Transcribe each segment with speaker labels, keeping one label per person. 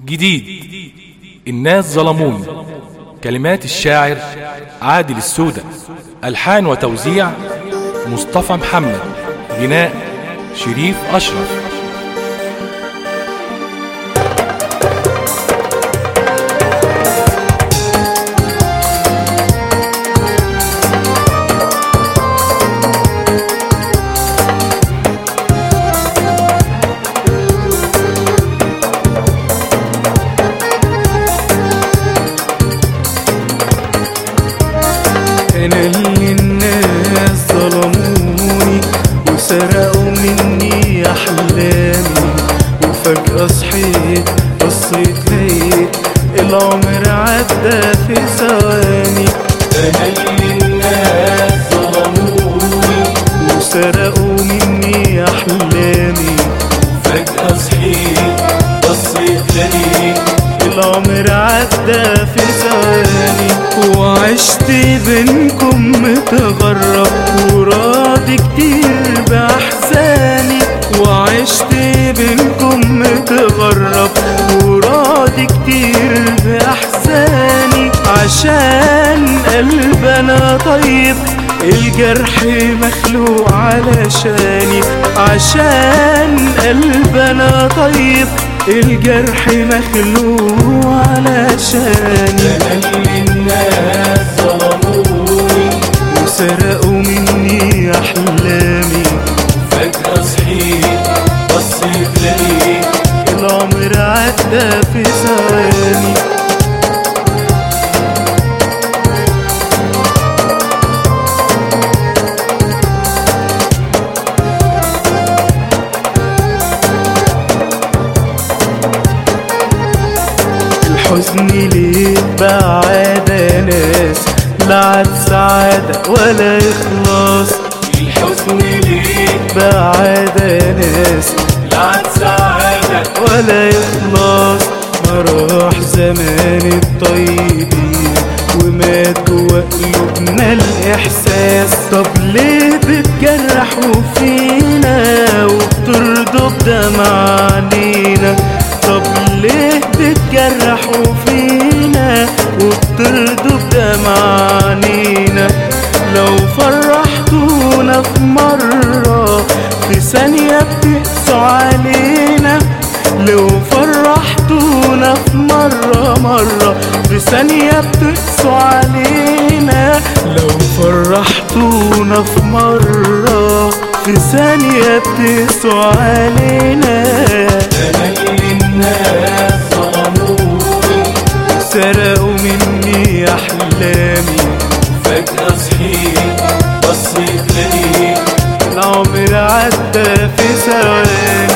Speaker 1: جديد الناس ظلموني كلمات الشاعر عادل السودة ألحان وتوزيع مصطفى محمد غناء شريف أشرف
Speaker 2: انا اللي الناس ظلموني وسرقوا مني احلامي وفجأة صحيت بصيت لقيت العمر عدى في ثواني انا اللي الناس ظلموني وسرقوا مني احلامي فجأة صحيت بصيت لقيت العمر عدى في ثواني وعشت بينكم متغرب وراضي كتير بأحزاني وعشت بينكم متغرب وراضي كتير بأحزاني عشان قلب أنا طيب الجرح مخلوق علشاني عشان قلب أنا طيب الجرح مخلوق علشاني أنا اللي الناس ظلموني وسرقوا مني أحلامي فجأة صحيت بصيت لقيت العمر عدى في ثواني الحزن ليه بعاد ناس لا عاد سعادة ولا إخلاص الحزن ليه بعاد ناس لا عاد سعادة ولا إخلاص ما راح زمان الطيبين ومات جوا قلوبنا الإحساس طب ليه بتجرحوا فينا وبترضوا بدمع علينا طب ليه بتجرحوا فينا وبترضوا بدمع علينا لو فرحتونا في مرة في ثانية بتقسوا علينا لو فرحتونا في مرة مرة في ثانية بتقسوا علينا لو فرحتونا في مرة في ثانية بتقسوا علينا أنا اللي الناس ظلموني سرقوا مني أحلامي فجأة صحيت بصيت لقيت العمر عدى في ثواني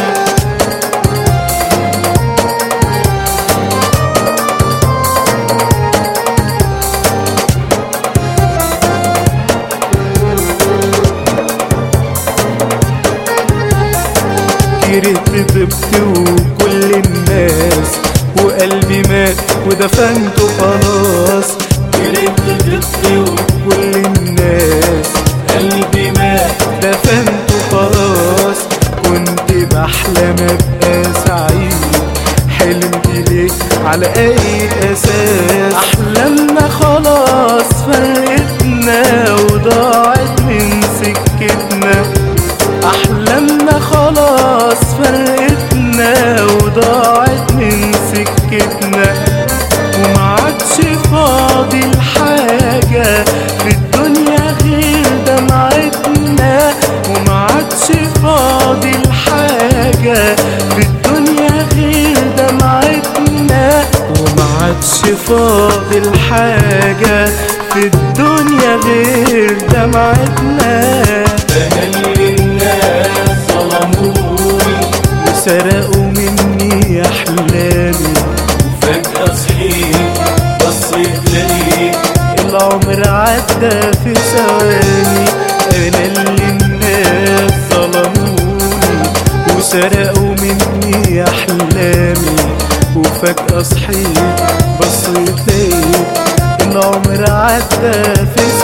Speaker 2: كرهت طبت وكل الناس وقلبي مات ودفنته خلاص كرهت طبت وكل الناس قلبي مات دفنته خلاص كنت بحلم ابقى سعيد حلمت ليه على اي اساس احلامنا خلاص فرقتنا وضاعت من سكتنا احلامنا خلاص فرقتنا وضاعت من سكتنا وما عادش فاضل حاجة في الدنيا غير دمعتنا وما عادش فاضل حاجة في الدنيا غير دمعتنا وما عادش فاضل حاجة في الدنيا غير دمعتنا أنا اللي الناس ظلموني وسرقوا مني أحلامي وفجأة صحيت بصيت لقيت العمر عدى في ثواني أنا اللي الناس ظلموني وسرقوا مني أحلامي وفجأة صحيت بصيت لقيت العمر عدى في